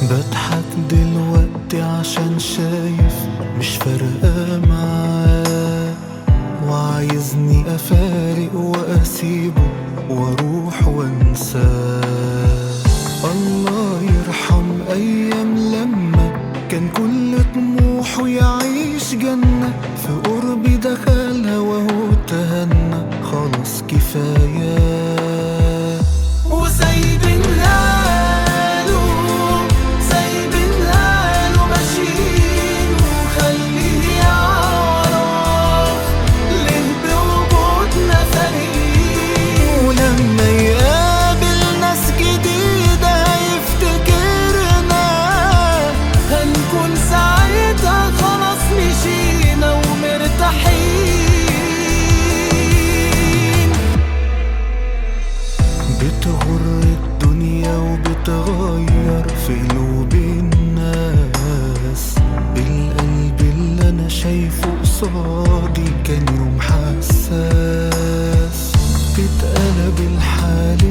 بضحك دلوقتي عشان شايف مش فارقة معاه وعايزني أفارق وأسيبه وأروح وأنساه الله يرحم أيام لما كان كل طموحه يعيش جنة في قربي دخلها وهو تهنى خلاص كفاية وسايبينها له سايبينها له ماشيين وخليه يعرف ليه بوجودنا فارقين ولما يقابل ناس جديدة هيفتكرنا هنكون ساعتها خلاص مشينا ومرتاحين بتغر الدنيا وبتغير في قلوب الناس بالقلب اللي انا شايفه قصادي كان يوم حساس اتقلب الحال